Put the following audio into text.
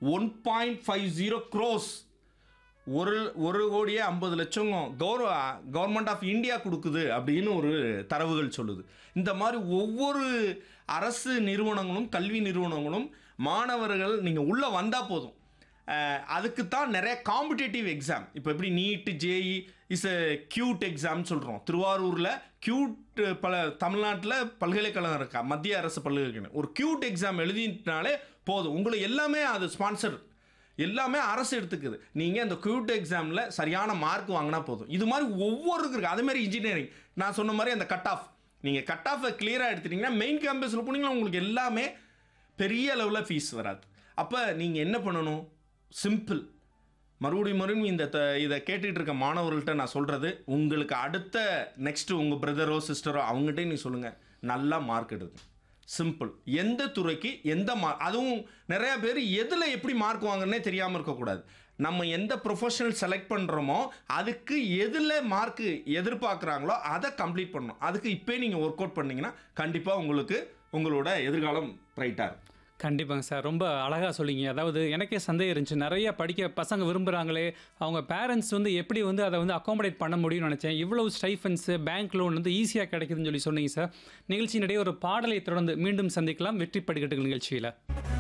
one point five zero crores ஒரு ஒரு கோடியே ஐம்பது லட்சம் கௌரவ கவர்மெண்ட் ஆஃப் இந்தியா கொடுக்குது அப்படின்னு ஒரு தரவுகள் சொல்லுது இந்த மாதிரி ஒவ்வொரு அரசு நிறுவனங்களும் கல்வி நிறுவனங்களும் மாணவர்கள் நீங்கள் உள்ளே வந்தால் போதும் அஹ், அதுக்கு தான் நிறைய காம்படிட்டிவ் எக்ஸாம் இப்போ எப்படி NEET JEE is a CUET exam சொல்கிறோம் திருவாரூரில் கியூட் பல தமிழ்நாட்டில் பல்கலைக்கழகம் இருக்கா மத்திய அரசு பல்கலைக்கழகம் ஒரு கியூட் எக்ஸாம் எழுதினாலே போதும் உங்களுக்கு எல்லாமே அது ஸ்பான்சர் எல்லாமே அரசு எடுத்துக்குது நீங்கள் அந்த குயூட் எக்ஸாமில் சரியான மார்க் வாங்கினா போதும் இது மாதிரி ஒவ்வொருக்கு இருக்குது அதே மாதிரி இன்ஜினியரிங் நான் சொன்ன மாதிரி அந்த கட் ஆஃப் நீங்கள் கட் ஆஃபை கிளியராக எடுத்துட்டீங்கன்னா மெயின் கேம்பஸில் போனீங்கன்னா உங்களுக்கு எல்லாமே பெரிய அளவில் ஃபீஸ் வராது அப்போ நீங்கள் என்ன பண்ணணும் சிம்பிள் மறுபடியும் மறுபடியும் இந்த த இதை கேட்டுட்டு இருக்க மாணவர்கள்ட்ட நான் சொல்கிறது உங்களுக்கு அடுத்த நெக்ஸ்ட்டு உங்கள் பிரதரோ சிஸ்டரோ அவங்ககிட்ட நீ சொல்லுங்கள் நல்லா மார்க் எடுங்க சிம்பிள் எந்த துறைக்கு எந்த மார்க் அதுவும் நிறைய பேர் எதில் எப்படி மார்க் வாங்குறனே தெரியாமல் இருக்கக்கூடாது நம்ம எந்த ப்ரொஃபஷனல் செலக்ட் பண்ணுறோமோ அதுக்கு எதில் மார்க்கு எதிர்பார்க்குறாங்களோ அதை கம்ப்ளீட் பண்ணணும் அதுக்கு இப்போ நீங்கள் ஒர்க் அவுட் பண்ணீங்கன்னா கண்டிப்பாக உங்களுக்கு உங்களோட எதிர்காலம் பிரைட்டாக இருக்கும் கண்டிப்பாங்க சார் ரொம்ப அழகாக சொல்லிங்க அதாவது எனக்கே சந்தேகம் இருந்துச்சு நிறைய படிக்க பசங்க விரும்புகிறாங்களே அவங்க பேரண்ட்ஸ் வந்து எப்படி வந்து அதை வந்து அகாமடேட் பண்ண முடியும்னு நினச்சேன் இவ்வளவு ஸ்டைஃபன்ஸு பேங்க் லோன் வந்து ஈஸியாக கிடைக்குதுன்னு சொல்லி சொன்னீங்க சார் நிகழ்ச்சியினிடையே ஒரு பாடலை தொடர்ந்து மீண்டும் சந்திக்கலாம் வெற்றி படிக்கட்டுகள் நிகழ்ச்சியில்